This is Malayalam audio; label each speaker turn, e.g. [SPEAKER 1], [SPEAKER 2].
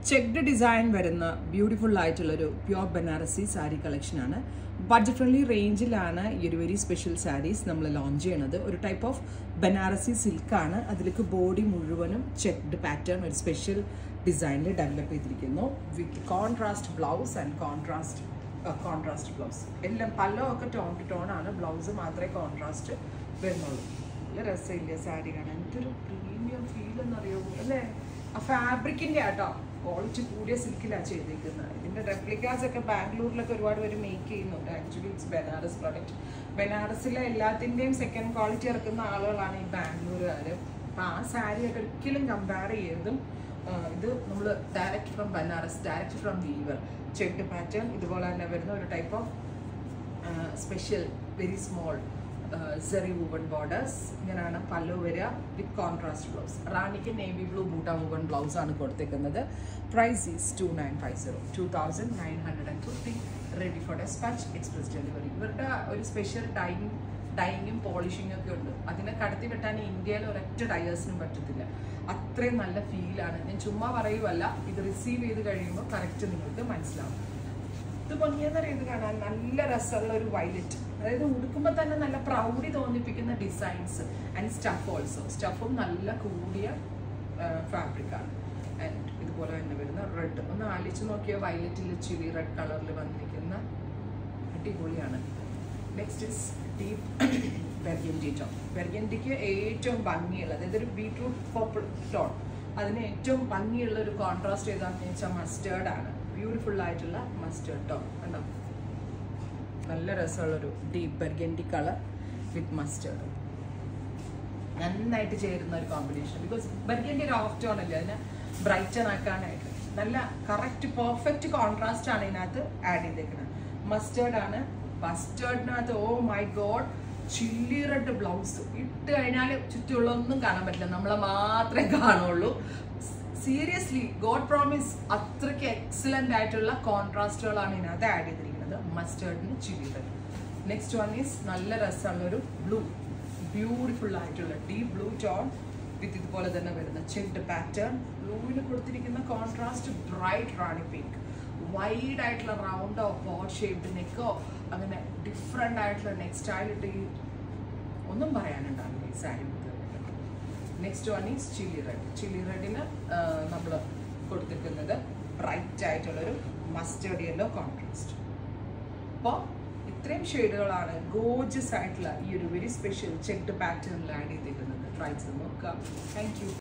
[SPEAKER 1] ചെക്ഡ് ഡിസൈൻ വരുന്ന ബ്യൂട്ടിഫുൾ ആയിട്ടുള്ളൊരു പ്യോർ ബനാറസി സാരി കളക്ഷനാണ് ബഡ്ജറ്റ് ഫ്രണ്ട്ലി റേഞ്ചിലാണ് ഈ ഒരു വെരി സ്പെഷ്യൽ സാരീസ് നമ്മൾ ലോഞ്ച് ചെയ്യണത് ഒരു ടൈപ്പ് ഓഫ് ബനാറസി സിൽക്കാണ് അതിലേക്ക് ബോഡി മുഴുവനും ചെക്ഡ് പാറ്റേൺ ഒരു സ്പെഷ്യൽ ഡിസൈനിൽ ഡെവലപ്പ് ചെയ്തിരിക്കുന്നു with contrast blouse and contrast contrast blouse എല്ലാം പല്ലോ ഒക്കെ ടോൺ ടു ടോൺ ആണ് ബ്ലൗസ് മാത്രമേ കോൺട്രാസ്റ്റ് വരുന്നുള്ളൂ നല്ല രസമില്ല സാരി കാണാൻ എന്തൊരു പ്രീമിയം ഫീൽ എന്നറിയോ അല്ലേ ആ ഫാബ്രിക്കിന്റെ ആട്ടോ ക്വാളിറ്റി കൂടിയ സിൽക്കിലാണ് ചെയ്തിരിക്കുന്നത് ഇതിന്റെ റെപ്ലിക്കാസ് ഒക്കെ ബാംഗ്ലൂരിലൊക്കെ ഒരുപാട് പേര് മേക്ക് ചെയ്യുന്നുണ്ട് ആക്ച്വലി ഇറ്റ്സ് ബനാറസ് പ്രോഡക്റ്റ് ബനാറസിലെ എല്ലാത്തിൻ്റെയും സെക്കൻഡ് ക്വാളിറ്റി ഇറക്കുന്ന ആളുകളാണ് ഈ ബാംഗ്ലൂരുകാർ അപ്പം ആ സാരിയായിട്ട് ഒരിക്കലും കമ്പയർ ചെയ്യരുതും ആഹ് ഇത് നമ്മൾ direct from Banaras direct from weaver check pattern ഇതുപോലെ തന്നെ വരുന്ന ഒരു type of special very small zari woven borders ഇങ്ങനെയാണ് പല്ലു വരിക വിത്ത് കോൺട്രാസ്റ്റ് ബ്ലൗസ് റാണിക്ക് navy blue buta woven blouse ആണ് കൊടുത്തേക്കുന്നത് price is two nine five zero two thousand nine hundred and fifty ready for dispatch express delivery ഇവരുടെ ഒരു സ്പെഷ്യൽ ഡൈങ് ഡൈങ്ങും പോളിഷിങ്ങും ഒക്കെ ഉണ്ട് അതിനെ കടത്തി വെട്ടാൻ ഇന്ത്യയിൽ ഒരൊറ്റ ഡയേഴ്സിനും പറ്റത്തില്ല അത്രയും നല്ല ഫീലാണ് ഞാൻ ചുമ്മാ പറയുമല്ല ഇത് റിസീവ് ചെയ്ത് കഴിയുമ്പോൾ കറക്റ്റ് നിങ്ങൾക്ക് മനസ്സിലാവും ഇത് ഭംഗിയെന്നറിയ ഇത് കാണാൻ നല്ല രസമുള്ള ഒരു വയലറ്റ് അതായത് ഉടുക്കുമ്പോൾ തന്നെ നല്ല പ്രൗഡി തോന്നിപ്പിക്കുന്ന ഡിസൈൻസ് ആൻഡ് സ്റ്റഫ് ഓൾസോ സ്റ്റഫും നല്ല കൂടിയ ഫാബ്രിക് ആണ് ആൻഡ് ഇതുപോലെ തന്നെ വരുന്ന റെഡ് ഒന്ന് ആലിച്ച് നോക്കിയ വയലറ്റിൽ ചില്ലി റെഡ് കളറിൽ വന്നിരിക്കുന്ന അടിപൊളിയാണ് next is deep burgundy tone ബെർഗൻഡിക്ക് ഏറ്റവും ഭംഗിയുള്ളത് ഇതൊരു ബീട്രൂട്ട് പർപ്പിൾ ടോൺ അതിന് ഏറ്റവും ഭംഗിയുള്ള ഒരു കോൺട്രാസ്റ്റ് ഏതാണെന്ന് വെച്ചാൽ മസ്റ്റേർഡ് ആണ് ബ്യൂട്ടിഫുൾ ആയിട്ടുള്ള മസ്റ്റേർഡ് ടോൺ കണ്ടോ നല്ല രസമുള്ളൊരു deep burgundy colour with mustard നന്നായിട്ട് ചേരുന്ന ഒരു കോമ്പിനേഷൻ ബിക്കോസ് ബെർഗൻഡി ഒരു ഓഫ് ടോൺ അല്ലേ അതിനെ ബ്രൈറ്റൻ ആക്കാനായിട്ട് നല്ല കറക്റ്റ് പെർഫെക്റ്റ് കോൺട്രാസ്റ്റ് ആണ് ഇതിനകത്ത് ആഡ് ചെയ്തേക്കുന്നത് മസ്റ്റേർഡ് ആണ് മസ്റ്റേർഡിനകത്ത് oh my god chilli red blouse ഇട്ട് കഴിഞ്ഞാൽ ചുറ്റുമുള്ളൊന്നും കാണാൻ പറ്റില്ല നമ്മളെ മാത്രമേ കാണുള്ളൂ സീരിയസ്ലി ഗോഡ് പ്രോമിസ് അത്രയ്ക്ക് എക്സലന്റ് ആയിട്ടുള്ള കോൺട്രാസ്റ്റുകളാണ് ഇതിനകത്ത് ആഡ് ചെയ്തിരിക്കുന്നത് മസ്റ്റേർഡിന് chilli red next one is നല്ല രസമുള്ള ഒരു ബ്ലൂ ബ്യൂട്ടിഫുൾ ആയിട്ടുള്ള ഡീപ് ബ്ലൂ ടോൺ വിത്ത് ഇതുപോലെ തന്നെ വരുന്ന ചെക്ഡ് പാറ്റേൺ ബ്ലൂവിന് കൊടുത്തിരിക്കുന്ന contrast bright rani pink wide ആയിട്ടുള്ള റൗണ്ടോ ബോട്ട് ഷേപ്ഡ് നെക്കോ അങ്ങനെ ഡിഫറെൻ്റ് ആയിട്ടുള്ള നെക്ക് സ്റ്റൈൽ ഇട്ട് ഈ ഒന്നും പറയാനുണ്ടാവില്ല ഈ sari next one is chilli red chilli റെഡിന് നമ്മൾ കൊടുത്തിരിക്കുന്നത് ബ്രൈറ്റ് ആയിട്ടുള്ളൊരു മസ്റ്റേർഡ് യെല്ലോ കോൺട്രാസ്റ്റ് അപ്പോൾ ഇത്രയും ഷെയ്ഡുകളാണ് ഗോജസ് ആയിട്ടുള്ള ഈ ഒരു വെരി സ്പെഷ്യൽ ചെക്ഡ് പാറ്റേണിൽ ആഡ് ചെയ്തിരിക്കുന്നത് ട്രൈ ചെയ്ത് നോക്കുക താങ്ക് യു